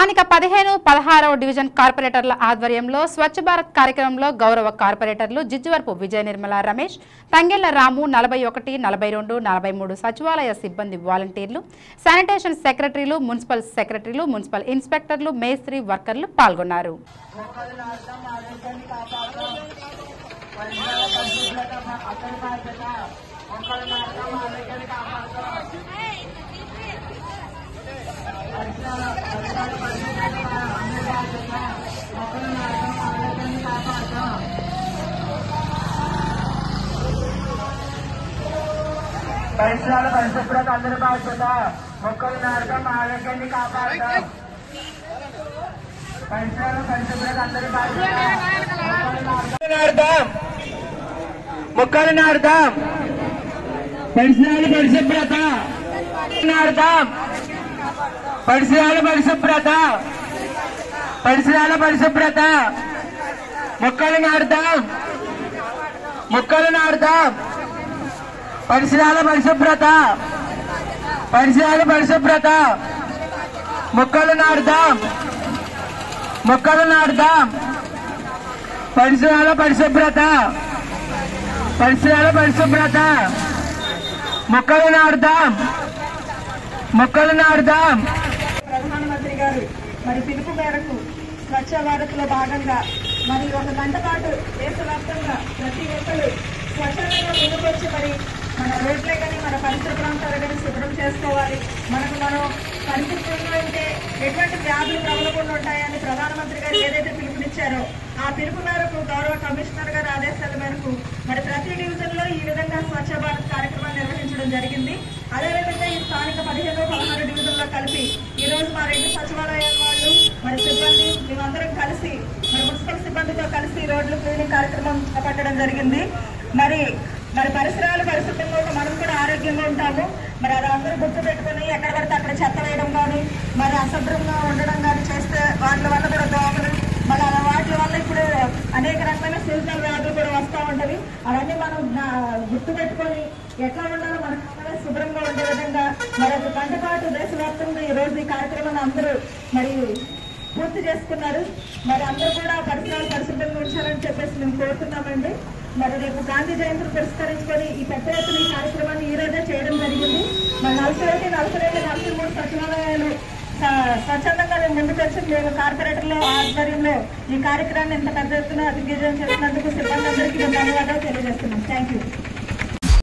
స్థానిక పదిహేను పదహారవ డివిజన్ కార్పొరేటర్ల ఆధ్వర్యంలో స్వచ్ఛ భారత్ కార్యక్రమంలో గౌరవ కార్పొరేటర్లు జిజ్జువరపు విజయ నిర్మల రమేష్ తంగెళ్ల రాము నలభై ఒకటి నలభై రెండు నలభై మూడు సచివాలయ సిబ్బంది వాలంటీర్లు శానిటేషన్ సెక్రటరీలు మున్సిపల్ సెక్రటరీలు మున్సిపల్ ఇన్స్పెక్టర్లు మేస్త్రి వర్కర్లు పాల్గొన్నారు పరిసరాల పరిశుభ్రత అందరి బాధ్యత మొక్కలు నాటడం ఆరోగ్యాన్ని కాపాడటం పరిసరాల పరిశుభ్రత అందరి బాధ్యత మొక్కలు నాటుదాం మొక్కలు నాటుదాం పరిసరాల పరిశుభ్రత నాటుదాం పరిసరాల పరిశుభ్రత పరిసరాల పరిశుభ్రత మొక్కలు నాటుదాం మొక్కలు నాటుదాం పరిసరాల పరిశుభ్రత పరిసరాల పరిశుభ్రత మొక్కలు నాటుదాం మొక్కలు నాటుదాం పరిసరాల పరిశుభ్రత పరిసరాల పరిశుభ్రత మొక్కలు నాటుదాం మొక్కలు నాటుదాం ప్రధానమంత్రి గారు మరి పిలుపు మేరకు స్వచ్ఛ భారత్ లో భాగంగా మరి ఒక గంట పాటు దేశవ్యాప్తంగా ప్రతి ఒక్కరు స్వచ్ఛందంగా ముందుకొచ్చి మరి మన రోడ్లే కానీ మన పరిసర ప్రాంతాలు కానీ శుభ్రం చేసుకోవాలి మనకు మనం పరిశుభ్రంగా ఉంటే ఎటువంటి వ్యాధులు ప్రబలకుండా ఉంటాయని ప్రధానమంత్రి గారు ఏదైతే పిలుపునిచ్చారో ఆ పిలుపు మేరకు గౌరవ కమిషనర్ గారి ఆదేశాల మేరకు మరి ప్రతి డివిజన్ లో ఈ విధంగా స్వచ్ఛ భారత్ కార్యక్రమాన్ని నిర్వహించడం జరిగింది అదేవిధంగా ఈ స్థానిక పదిహేను పదహారు డివిజన్ లో కలిపి ఈ రోజు మా రెండు సచివాలయాల వాళ్ళు మరి సిబ్బంది మేమందరం కలిసి మరి మున్సిపల్ సిబ్బందితో కలిసి ఈ రోడ్లు క్లీనింగ్ కార్యక్రమం చేపట్టడం జరిగింది మరి మరి పరిసరాలు పరిశుభ్రంగా ఉంటే మనం కూడా ఆరోగ్యంగా ఉంటాము మరి అది అందరూ గుర్తు పెట్టుకుని ఎక్కడ పడితే అక్కడ చెత్త వేయడం కానీ మరి అశుభ్రంగా ఉండడం కానీ చేస్తే వాటి వల్ల కూడా దోమలు మరి అలా వాటి వల్ల ఇప్పుడు అనేక రకమైన సీజనల్ వ్యాధులు కూడా వస్తూ ఉంటవి అవన్నీ మనం జ్ఞా- గుర్తు పెట్టుకొని ఎట్లా ఉండాలో మనకు మనమే శుభ్రంగా ఉండే విధంగా మరి ఒక గంట పాటు దేశవ్యాప్తంగా ఈ రోజు ఈ కార్యక్రమాన్ని అందరూ మరి పూర్తి చేసుకున్నారు మరి అందరూ కూడా పరిసరాలు పరిశుభ్రంగా ఉంచాలని చెప్పేసి మేము కోరుతున్నామండి మరి రేపు గాంధీ జయంతిని పురస్కరించుకొని ఈ పెద్ద ఎత్తున ఈ కార్యక్రమాన్ని ఈ రోజే చేయడం జరిగింది మరి నలభై ఒకటి నలభై రెండు నలభై మూడు సచివాలయాలు స- స్వచ్ఛందంగా మేము ముందుకొచ్చి మేము కార్పొరేటర్ల ఆధ్వర్యంలో ఈ కార్యక్రమాన్ని ఇంత పెద్ద ఎత్తున దిగ్విజయం చేసినందుకు సిబ్బంది అందరికీ మేము ధన్యవాదాలు తెలియజేస్తున్నాం థ్యాంక్ యూ